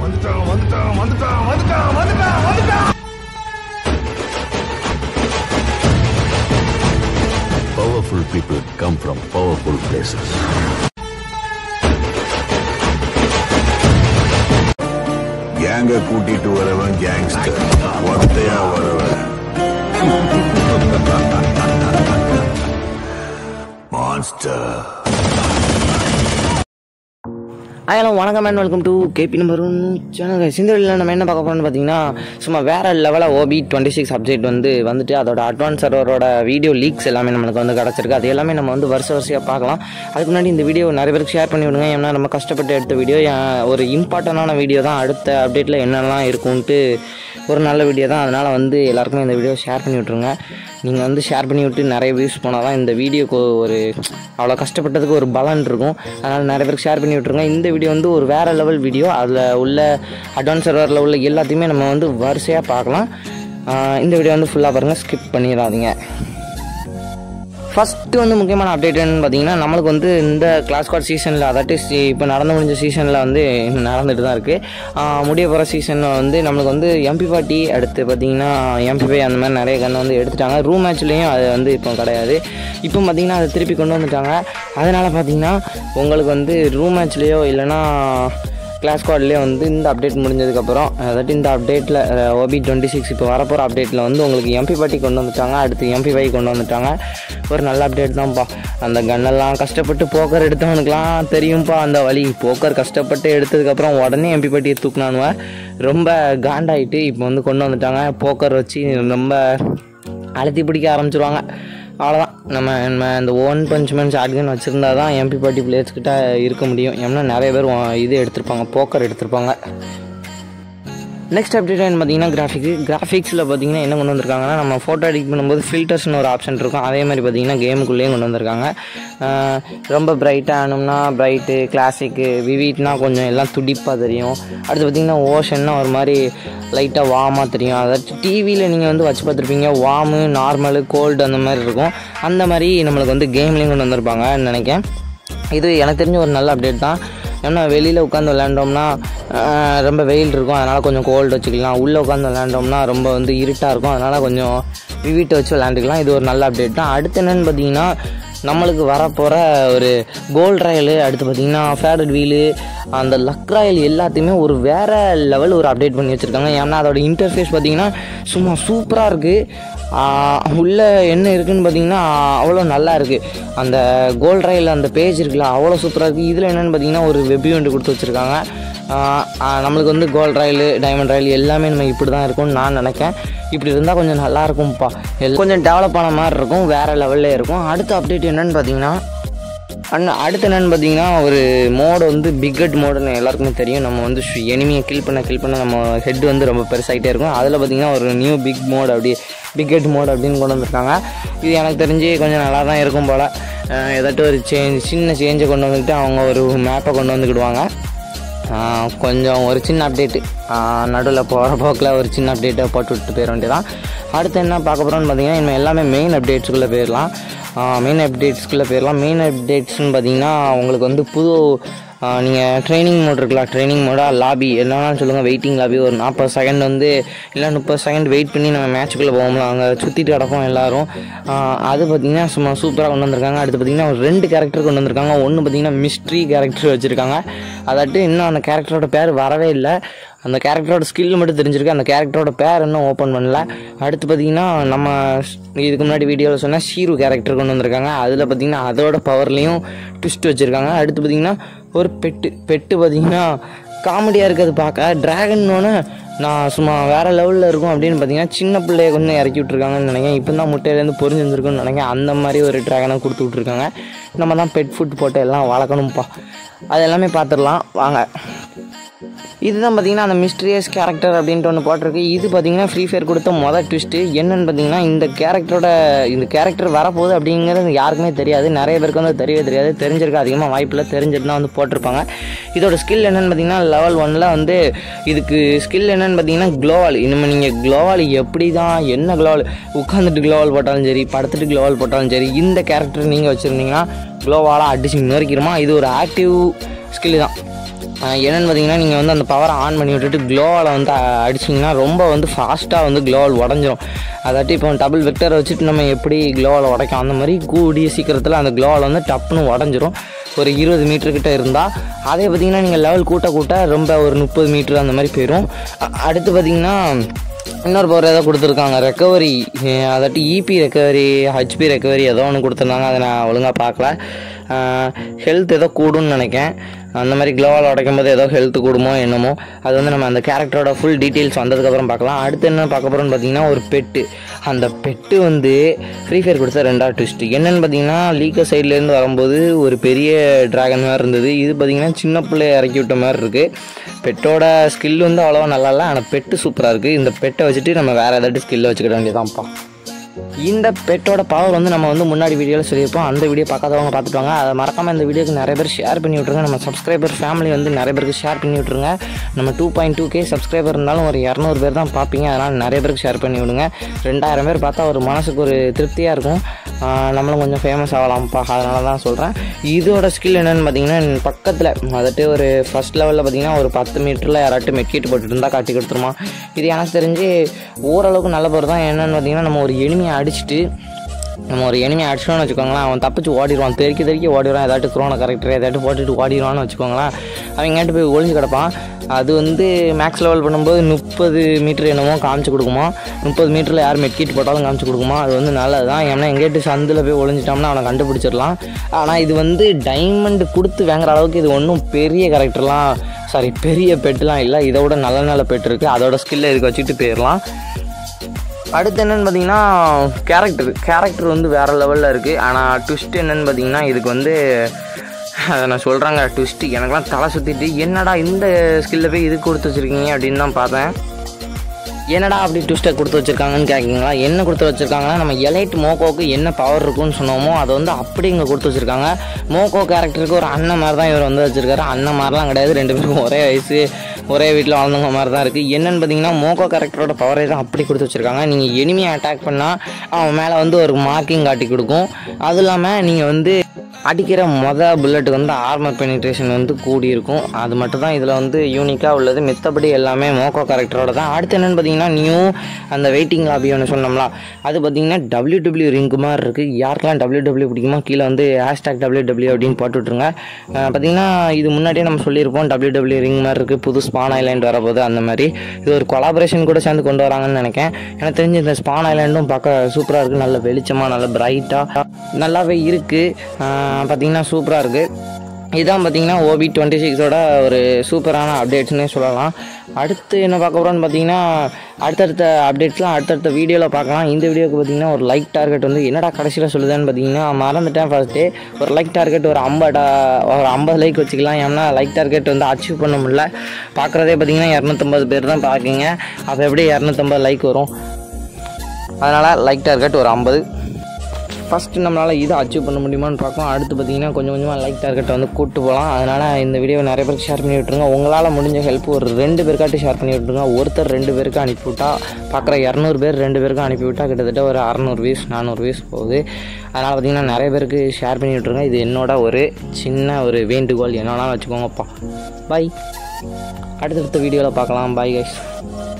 வந்துட்டான் வந்துட்டான் வந்துட்டான் வந்துட்டான் வந்துட்டான் வந்துட்டான் Powerful people come from powerful places. கேங்க கூட்டிட்டு வரவன் கேங்ஸ்டர் ஒத்தையா வரவன் மான்ஸ்டர் ஹலோ வணக்கம் and welcome to KB number one channel இந்த வீடியோவில் நம்ம என்ன பார்க்க போகிறோம்னு பார்த்தீங்கன்னா சும்மா வேறு லெவலில் ஓபி டுவெண்ட்டி சிக்ஸ் அப்டேட் வந்து வந்துட்டு அதோட அட்வான்ஸ் சர்வரோட வீடியோ லீக்ஸ் எல்லாமே நம்மளுக்கு வந்து கிடச்சிருக்கு அது எல்லாமே நம்ம வந்து வருஷ வருஷமாக பார்க்கலாம் அதுக்கு முன்னாடி இந்த வீடியோ நிறைய பேருக்கு ஷேர் பண்ணி விடுங்க ஏன்னா நம்ம கஷ்டப்பட்டு எடுத்த வீடியோ ஒரு இம்பார்ட்டண்டான வீடியோ தான் அடுத்த அப்டேட்டில் என்னெல்லாம் இருக்கும்ன்ட்டு ஒரு நல்ல வீடியோ தான் அதனால் வந்து எல்லாருக்குமே இந்த வீடியோ ஷேர் பண்ணி விட்ருங்க நீங்கள் வந்து ஷேர் பண்ணி விட்டு நிறைய வியூஸ் போனால் தான் இந்த வீடியோக்கு ஒரு அவ்வளோ கஷ்டப்பட்டதுக்கு ஒரு பலன் இருக்கும் அதனால் நிறைய பேருக்கு ஷேர் பண்ணி விட்ருங்க இந்த வீடியோ வந்து ஒரு வேறு லெவல் வீடியோ அதில் உள்ள அட்வான்ஸ் சர்வரில் உள்ள எல்லாத்தையுமே நம்ம வந்து வரிசையாக பார்க்கலாம் ஆஹ் இந்த வீடியோ வந்து ஃபுல்லாக பாருங்கள் ஸ்கிப் பண்ணிடாதீங்க ஃபஸ்ட்டு வந்து முக்கியமான அப்டேட் என்னன்னு பார்த்தீங்கன்னா நம்மளுக்கு வந்து இந்த கிளாஸ் கார்ட் சீசனில் அதாட்டி இப்போ நடந்து முடிஞ்ச சீசனில் வந்து இன்னும் நடந்துட்டு தான் இருக்குது முடிய போகிற சீசனில் வந்து நம்மளுக்கு வந்து எம்பி பார்ட்டி அடுத்து பார்த்தீங்கன்னா எம்பி ஃபை அந்த மாதிரி நிறைய கன்று வந்து எடுத்துட்டாங்க ரூம் மேட்ச்லேயும் அது வந்து இப்போ கிடையாது இப்போ பார்த்தீங்கன்னா அதை திருப்பி கொண்டு வந்துட்டாங்க அதனால் பார்த்தீங்கன்னா உங்களுக்கு வந்து ரூம் மேட்ச்லேயோ இல்லைன்னா கிளாஸ் கார்ட்லேயே வந்து இந்த அப்டேட் முடிஞ்சதுக்கப்புறம் அதாட்டி இந்த அப்டேட்டில் ஓபி டுவெண்ட்டி சிக்ஸ் இப்போ வரப்போகிற அப்டேட்டில் வந்து உங்களுக்கு எம்பி பார்ட்டி கொண்டு வந்துட்டாங்க அடுத்து எம்பி ஃபை கொண்டு வந்துட்டாங்க ஒரு நல்ல அப்டேட் தான்ப்பா அந்த கன்னெல்லாம் கஷ்டப்பட்டு போக்கர் எடுத்தவனுக்குலாம் தெரியும்ப்பா அந்த வழி போக்கர் கஷ்டப்பட்டு எடுத்ததுக்கப்புறம் உடனே எம்பி பார்ட்டியை தூக்குனானுவ ரொம்ப காண்டாயிட்டு இப்போ வந்து கொண்டு வந்துட்டாங்க போக்கர் வச்சு ரொம்ப அழுத்தி பிடிக்க ஆரம்பிச்சிருவாங்க அவ்வளோதான் நம்ம நம்ம இந்த ஒன் பஞ்ச் மேன் ஷாட்கன் வச்சுருந்தா தான் எம்பி பார்ட்டி பிளேயர்ஸ் கிட்ட இருக்க முடியும் ஏன்னா நிறைய பேர் வா- இது எடுத்திருப்பாங்க போக்கர் எடுத்திருப்பாங்க நெக்ஸ்ட் அப்டேட் என்ன பார்த்தீங்கன்னா கிராஃபிக்ஸ் கிராஃபிக்ஸில் பார்த்தீங்கன்னா என்ன கொண்டு வந்திருக்காங்கன்னா நம்ம ஃபோட்டோ எடிட் பண்ணும்போது ஃபில்டர்ஸ்னு ஒரு ஆப்ஷன் இருக்கும் அதே மாதிரி பார்த்தீங்கன்னா கேமுக்குள்ளேயும் கொண்டு வந்திருக்காங்க ஆஹ் ரொம்ப பிரைட்டாக ஆனோம்னா பிரைட்டு கிளாசிக்கு விவிட்னா கொஞ்சம் எல்லாம் துடிப்பாக தெரியும் அடுத்து பார்த்தீங்கன்னா ஓஷன்னா ஒரு மாதிரி லைட்டாக வார்மாக தெரியும் அதாச்சும் டிவியில் நீங்கள் வந்து வச்சு பார்த்துருப்பீங்க வார்மு நார்மலு கோல்டு அந்த மாதிரி இருக்கும் அந்த மாதிரி நம்மளுக்கு வந்து கேம்லேயும் கொண்டு வந்திருப்பாங்கன்னு நினைக்கிறேன் இது எனக்கு தெரிஞ்ச ஒரு நல்ல அப்டேட் தான் ஏன்னா வெளியில் உட்காந்து விளையாண்டோம்னா ஆஹ், ரொம்ப வெயில் இருக்கும் அதனால் கொஞ்சம் கோல்டு வச்சுக்கலாம் உள்ளே உட்காந்து விளையாண்டோம்னா ரொம்ப வந்து இருட்டாக இருக்கும் அதனால் கொஞ்சம் விவிட்டை வச்சு விளையாண்டுக்கலாம் இது ஒரு நல்ல அப்டேட் தான் அடுத்து என்னென்னு பார்த்தீங்கன்னா நம்மளுக்கு வரப்போகிற ஒரு கோல்ட் ராயலு அடுத்து பார்த்தீங்கன்னா ஃபேடட் வீலு அந்த லக் ராயல் எல்லாத்தையுமே ஒரு வேறு லெவல் ஒரு அப்டேட் பண்ணி வச்சுருக்காங்க ஏன்னா அதோட இன்டர்ஃபேஸ் பார்த்தீங்கன்னா சும்மா சூப்பராக இருக்குது உள்ளே என்ன இருக்குன்னு பார்த்தீங்கன்னா அவ்வளோ நல்லா இருக்குது அந்த கோல்ட் ரயில் அந்த பேஜ் இருக்குல்ல அவ்வளோ சூப்பராக இருக்குது இதில் என்னென்னு பார்த்தீங்கன்னா ஒரு வெப் ஈவெண்ட் கொடுத்து வச்சுருக்காங்க ஆஹ் ஆஹ் நம்மளுக்கு வந்து கோல்ட் ரயில் டைமண்ட் ரயில் எல்லாமே நம்ம இப்படி தான் இருக்கும்னு நான் நினைக்கிறேன் இப்படி இருந்தால் கொஞ்சம் நல்லா இருக்கும்ப்பா எல் கொஞ்சம் டெவலப் ஆன மாதிரி இருக்கும் வேறு லெவலில் இருக்கும் அடுத்த அப்டேட் என்னென்னு பார்த்தீங்கன்னா அண்ணா அடுத்து என்னென்னு பார்த்தீங்கன்னா ஒரு மோடு வந்து பிக்கட் மோடுன்னு எல்லாருக்குமே தெரியும் நம்ம வந்து எனிமியை கில் பண்ண கில் பண்ண நம்ம ஹெட் வந்து ரொம்ப பெருசாகிட்டே இருக்கும் அதில் பார்த்தீங்கன்னா ஒரு நியூ பிக் மோட் அப்படி பிக்கெட் மோட் அப்படின்னு கொண்டு வந்திருக்காங்க இது எனக்கு தெரிஞ்சு கொஞ்சம் நல்லா தான் இருக்கும் போல் ஏதாட்டும் ஒரு சேஞ்ச் சின்ன சேஞ்சை கொண்டு வந்துக்கிட்டு அவங்க ஒரு மேப்பை கொண்டு வந்துக்கிடுவாங்க ஆஹ் கொஞ்சம் ஒரு சின்ன அப்டேட்டு நடுவில் போகிற போக்கில் ஒரு சின்ன அப்டேட்டை போட்டு விட்டு போயிட வேண்டியதான் அடுத்து என்ன பார்க்க போகிறோம்னு பார்த்தீங்கன்னா இனிமேல் எல்லாமே மெயின் அப்டேட்ஸ்குள்ளே போயிடலாம் மெயின் அப்டேட்ஸ்குள்ளே போயிடலாம் மெயின் அப்டேட்ஸ்னு பார்த்தீங்கன்னா உங்களுக்கு வந்து புது நீங்கள் ட்ரைனிங் மோட் இருக்கலாம் ட்ரைனிங் மோடா லாபி என்னன்னா சொல்லுங்கள் வெயிட்டிங் லாபி ஒரு நாற்பது செகண்ட் வந்து இல்லை முப்பது செகண்ட் வெயிட் பண்ணி நம்ம மேட்ச்சுக்குள்ளே போவோம்ல அங்கே சுற்றிட்டு கிடப்போம் எல்லாரும் ஆஹ் அது பார்த்தீங்கன்னா சும்மா சூப்பராக கொண்டு வந்திருக்காங்க அடுத்து பார்த்தீங்கன்னா ஒரு ரெண்டு கேரக்டர் கொண்டு வந்திருக்காங்க ஒன்று பார்த்தீங்கன்னா மிஸ்ட்ரி கேரக்டர் வச்சுருக்காங்க அதாட்டு இன்னும் அந்த கேரக்டரோட பேர் வரவே இல்லை அந்த கேரக்டரோட ஸ்கில் மட்டும் தெரிஞ்சிருக்கு அந்த கேரக்டரோட பேர் இன்னும் ஓப்பன் பண்ணல அடுத்து பார்த்தீங்கன்னா நம்ம இதுக்கு முன்னாடி வீடியோவில் சொன்னால் ஷீரு கேரக்டர் கொண்டு வந்திருக்காங்க அதில் பார்த்தீங்கன்னா அதோட பவர்லேயும் ட்விஸ்ட் வச்சுருக்காங்க அடுத்து பார்த்தீங்கன்னா ஒரு பெட்டு பெட்டு பார்த்தீங்கன்னா காமெடியாக இருக்குது பார்க்க ட்ராகன்னொன்னே நான் சும்மா வேறு லெவலில் இருக்கும் அப்படின்னு பார்த்தீங்கன்னா சின்ன பிள்ளைய கொஞ்சம் இறக்கி விட்ருக்காங்கன்னு நினைக்கிறேன் இப்போ தான் முட்டையிலேருந்து பொறிஞ்சு வந்திருக்குன்னு நினைக்கிறேன் அந்த மாதிரி ஒரு ட்ராகனை கொடுத்து விட்ருக்காங்க நம்ம தான் பெட் ஃபுட் போட்டு எல்லாம் வளர்க்கணும்ப்பா அது எல்லாமே பார்த்துடலாம் வாங்க இதுதான் பார்த்தீங்கன்னா அந்த மிஸ்ட்ரியஸ் கேரக்டர் அப்படின்ட்டு ஒன்று போட்டிருக்கு இது பார்த்தீங்கன்னா ஃப்ரீ ஃபயர் கொடுத்த மொதல் ட்விஸ்ட்டு என்னன்னு பார்த்தீங்கன்னா இந்த கேரக்டரோட இந்த கேரக்டர் வரப்போகுது அப்படிங்கிறது யாருக்குமே தெரியாது நிறைய பேருக்கு வந்து தெரியவே தெரியாது தெரிஞ்சிருக்க அதிகமாக வாய்ப்பில் தெரிஞ்சிருந்தா வந்து போட்டிருப்பாங்க இதோட ஸ்கில் என்னன்னு பார்த்தீங்கன்னா லெவல் ஒன்ல வந்து இதுக்கு ஸ்கில் என்னன்னு பார்த்தீங்கன்னா க்ளோவால் இனிமேல் நீங்கள் க்ளோவால் எப்படி தான் என்ன க்ளோவால் உட்காந்துட்டு க்ளோவால் போட்டாலும் சரி படுத்துட்டு க்ளோவால் போட்டாலும் சரி இந்த கேரக்டர் நீங்கள் வச்சுருந்தீங்கன்னா க்ளோவாலாக அடிச்சு நொறுக்கிடுமா இது ஒரு ஆக்டிவ் ஸ்கில் தான் ஆஹ் என்னன்னு பார்த்தீங்கன்னா நீங்கள் வந்து அந்த பவரை ஆன் பண்ணி விட்டுட்டு க்ளோவால் வந்து அ- அடிச்சிங்கன்னா ரொம்ப வந்து ஃபாஸ்ட்டாக வந்து க்ளோவால் உடஞ்சிரும் அதாட்டி இப்போ டபுள் வெக்டரை வச்சுட்டு நம்ம எப்படி க்ளோவால் உடைக்கும் அந்த மாதிரி கூடிய சீக்கிரத்தில் அந்த க்ளோவால் வந்து டப்புன்னு உடஞ்சிரும் ஒரு இருபது மீட்டர் கிட்ட இருந்தால் அதே பார்த்தீங்கன்னா நீங்கள் லெவல் கூட்ட கூட்ட ரொம்ப ஒரு முப்பது மீட்டர் அந்த மாதிரி போயிடும் அ- அடுத்து பார்த்தீங்கன்னா இன்னொரு பவர் ஏதோ கொடுத்துருக்காங்க ரெக்கவரி அதாட்டி இபி ரெக்கவரி ஹெச்பி ரெக்கவரி ஏதோ ஒன்று கொடுத்துருந்தாங்க அதை நான் ஒழுங்காக பார்க்கல ஹெல்த் ஏதோ கூடும்னு நினைக்கேன் அந்த மாதிரி க்ளோவால் உடைக்கும் போது ஏதோ ஹெல்த் கூடுமோ என்னமோ அது வந்து நம்ம அந்த கேரக்டரோட ஃபுல் டீட்டெயில்ஸ் வந்ததுக்கப்புறம் பார்க்கலாம் அடுத்து என்ன பார்க்க போகிறோம்னு பார்த்தீங்கன்னா ஒரு பெட்டு அந்த பெட்டு வந்து ஃப்ரீ ஃபயர் கொடுத்த ரெண்டாவது ட்விஸ்ட் என்னன்னு பார்த்தீங்கன்னா லீக்க சைட்லேருந்து வரும்போது ஒரு பெரிய டிராகன் மாதிரி இருந்தது இது பார்த்தீங்கன்னா சின்ன பிள்ளைய இறக்கி விட்ட மாதிரி இருக்குது பெட்டோட ஸ்கில் வந்து அவ்வளோவா நல்லா இல்லை ஆனால் பெட்டு சூப்பராக இருக்குது இந்த பெட்டை வச்சுட்டு நம்ம வேறு ஏதாட்டு ஸ்கில்லை வச்சுக்கிட வேண்டியதான்ப்பா இந்த பெட்டோட பவர் வந்து நம்ம வந்து முன்னாடி வீடியோவில் சொல்லியிருப்போம் அந்த வீடியோ பார்க்காதவங்க பார்த்துட்டு அதை மறக்காமல் இந்த வீடியோக்கு நிறைய பேர் ஷேர் பண்ணி விட்ருங்க நம்ம சப்ஸ்கிரைபர் ஃபேமிலி வந்து நிறைய பேருக்கு ஷேர் பண்ணி விட்ருங்க நம்ம two point two K subscriber இருந்தாலும் ஒரு இரநூறு பேர் தான் பார்ப்பீங்க அதனால் நிறைய பேருக்கு ஷேர் பண்ணி விடுங்க ரெண்டாயிரம் பேர் பார்த்தா ஒரு மனசுக்கு ஒரு திருப்தியாக இருக்கும் ஆஹ் நம்மளும் கொஞ்சம் ஃபேமஸ் ஆகலாம்ப்பா அதனால தான் சொல்கிறேன் இதோட ஸ்கில் என்னென்னு பார்த்தீங்கன்னா பக்கத்தில் அதாட்டு ஒரு ஃபஸ்ட் லெவலில் பார்த்தீங்கன்னா ஒரு பத்து மீட்டரில் யாராட்டும் மெட்கிட்டு போட்டுட்டு இருந்தால் காட்டி கொடுத்துருமா இது எனக்கு தெரிஞ்சு ஓரளவுக்கு நல்ல பேர் தான் என்னென்னு பார்த்தீங்கன்னா நம்ம ஒரு எனிமையை அடிச்சுட்டு நம்ம ஒரு எனிமையை அடிச்சோம்னு வச்சுக்கோங்களேன் அவன் தப்பிச்சு ஓடிடுவான் தெறிக்க தெறிக்க ஓடிடுவான் ஏதாட்டும் குரோனை கரெக்டர் ஏதாட்டும் போட்டுட்டு ஓடிடுவான்னு வச்சுக்கோங்களேன் அவன் எங்கேட்டு போய் ஒளிஞ்சு கிடப்பான் அது வந்து மேக்ஸ் லெவல் பண்ணும்போது முப்பது மீட்டர் என்னமோ காமிச்சு கொடுக்குமா முப்பது மீட்டரில் யார் மெட்கிட் போட்டாலும் காமிச்சு கொடுக்குமா அது வந்து நல்லது தான் ஏன்னா எங்கேட்டு சந்தில் போய் ஒளிஞ்சிட்டோம்னா அவனை கண்டுபிடிச்சிடலாம் ஆனால் இது வந்து டைமண்ட் கொடுத்து வாங்குற அளவுக்கு இது ஒன்றும் பெரிய கேரக்டர்லாம் சாரி பெரிய பெட்டுலாம் இல்லை இதை விட நல்ல நல்ல பெட் இருக்குது அதோட ஸ்கில்லை இதுக்கு வச்சுட்டு போயிடலாம் அடுத்து என்னன்னு பார்த்தீங்கன்னா கேரக்டர் கேரக்டர் வந்து வேறு லெவலில் இருக்குது ஆனால் ட்விஸ்ட் என்னன்னு பார்த்தீங்கன்னா இதுக்கு வந்து அதை நான் சொல்கிறாங்க ட்விஸ்ட் எனக்குலாம் தலை சுற்றிட்டு என்னடா இந்த ஸ்கில்ல போய் இது கொடுத்து வச்சுருக்கீங்க அப்படின்னு தான் பார்த்தேன் என்னடா அப்படி ட்விஸ்ட்டை கொடுத்து வச்சிருக்காங்கன்னு கேட்குறீங்களா என்ன கொடுத்து வச்சிருக்காங்கன்னா நம்ம எலைட் மோகோவுக்கு என்ன பவர் இருக்குன்னு சொன்னோமோ அதை வந்து அப்படி இங்கே கொடுத்து வச்சிருக்காங்க மோகோ கேரக்டருக்கு ஒரு அண்ணன் மாதிரி தான் இவர் வந்து வச்சிருக்காரு அண்ணன் மாதிரிலாம் கிடையாது ரெண்டு பேரும் ஒரே வயசு ஒரே வீட்டில் வாழ்ந்தவங்க மாதிரி தான் இருக்குது என்னன்னு பார்த்தீங்கன்னா மோகோ கேரக்டரோட பவரை தான் அப்படி கொடுத்து வச்சிருக்காங்க நீங்கள் எனிமையை அட்டாக் பண்ணால் அவன் மேலே வந்து ஒரு மார்க்கிங் காட்டி கொடுக்கும் அது இல்லாமல் நீங்கள் வந்து அடிக்கிற மொத புல்லட்டுக்கு வந்து ஆர்மர் பெனிட்ரேஷன் வந்து கூடி இருக்கும் அது மட்டும் தான் இதில் வந்து யூனிக்காக உள்ளது மித்தபடி எல்லாமே மோக்கோ கேரக்டரோட தான் அடுத்து என்னென்னு பார்த்தீங்கன்னா நியூ அந்த வெயிட்டிங் லாபி ஒன்று சொன்னோம்ல அது பார்த்தீங்கன்னா டபிள்யூ டபிள்யூ ரிங்கு மாதிரி இருக்குது யாருக்கெல்லாம் டபிள்யூ டபிள்யூ பிடிக்குமோ கீழே வந்து ஹேஷ்டாக் டபிள்யூ டபிள்யூ அப்படின்னு போட்டு விட்ருங்க அஹ் பார்த்தீங்கன்னா இது முன்னாடியே நம்ம சொல்லியிருப்போம் டபிள்யூ டபிள்யூ ரிங் மாதிரி இருக்குது புது ஸ்பான் ஐலாண்ட் வரப்போகுது அந்த மாதிரி இது ஒரு கொலாபரேஷன் கூட சேர்ந்து கொண்டு வராங்கன்னு நினைக்கிறேன் எனக்கு தெரிஞ்சு இந்த ஸ்பான் ஐலாண்டும் பார்க்க சூப்பராக இருக்குது நல்ல வெளிச்சமாக நல்ல பிரைட்டாக நல்லாவே இருக்குது பார்த்தீங்கன்னா சூப்பராக இருக்குது இதான் பார்த்தீங்கன்னா ஓபி டுவெண்ட்டி சிக்ஸோட ஒரு சூப்பரான அப்டேட்ஸ்னே சொல்லலாம் அடுத்து என்ன பார்க்க போகிறோம்னு பார்த்தீங்கன்னா அடுத்தடுத்த அப்டேட்ஸ்லாம் அடுத்தடுத்த வீடியோவில் பார்க்கலாம் இந்த வீடியோக்கு பார்த்தீங்கன்னா ஒரு லைக் டார்கெட் வந்து என்னடா கடைசியில் சொல்லுதுன்னு பார்த்தீங்கன்னா மறந்துட்டேன் ஃபர்ஸ்ட்டு ஒரு லைக் டார்கெட் ஒரு ஐம்படா ஒரு ஐம்பது லைக் வச்சுக்கலாம் ஏன்னா லைக் டார்கெட் வந்து அச்சீவ் பண்ண முடியல பார்க்குறதே பார்த்தீங்கன்னா இரநூத்தம்பது பேர் தான் பார்க்குங்க அப்போ எப்படி இரநூத்தம்பது லைக் வரும் அதனால் லைக் டார்கெட் ஒரு ஐம்பது ஃபஸ்ட்டு நம்மளால் இதை அச்சீவ் பண்ண முடியுமான்னு பார்ப்போம் அடுத்து பார்த்தீங்கன்னா கொஞ்சம் கொஞ்சமாக லைக் டார்கெட்டை வந்து கூட்டு போகலாம் அதனால் இந்த வீடியோவை நிறைய பேருக்கு ஷேர் பண்ணி விட்ருங்க உங்களால் முடிஞ்ச ஹெல்ப் ஒரு ரெண்டு பேருக்காட்டி ஷேர் பண்ணி விட்ருங்க ஒருத்தர் ரெண்டு பேருக்கு அனுப்பிவிட்டா பார்க்குற இரநூறு பேர் ரெண்டு பேருக்கு அனுப்பிவிட்டா கிட்டத்தட்ட ஒரு அறநூறு வியூஸ் நானூறு வியூஸ் போகுது அதனால் பார்த்தீங்கன்னா நிறைய பேருக்கு ஷேர் பண்ணி விட்ருங்க இது என்னோட ஒரு சின்ன ஒரு வேண்டுகோள் என்ன வேணாலும் வச்சுக்கோங்கப்பா பாய் அடுத்தடுத்த வீடியோவில் பார்க்கலாம் பாய் கைஸ்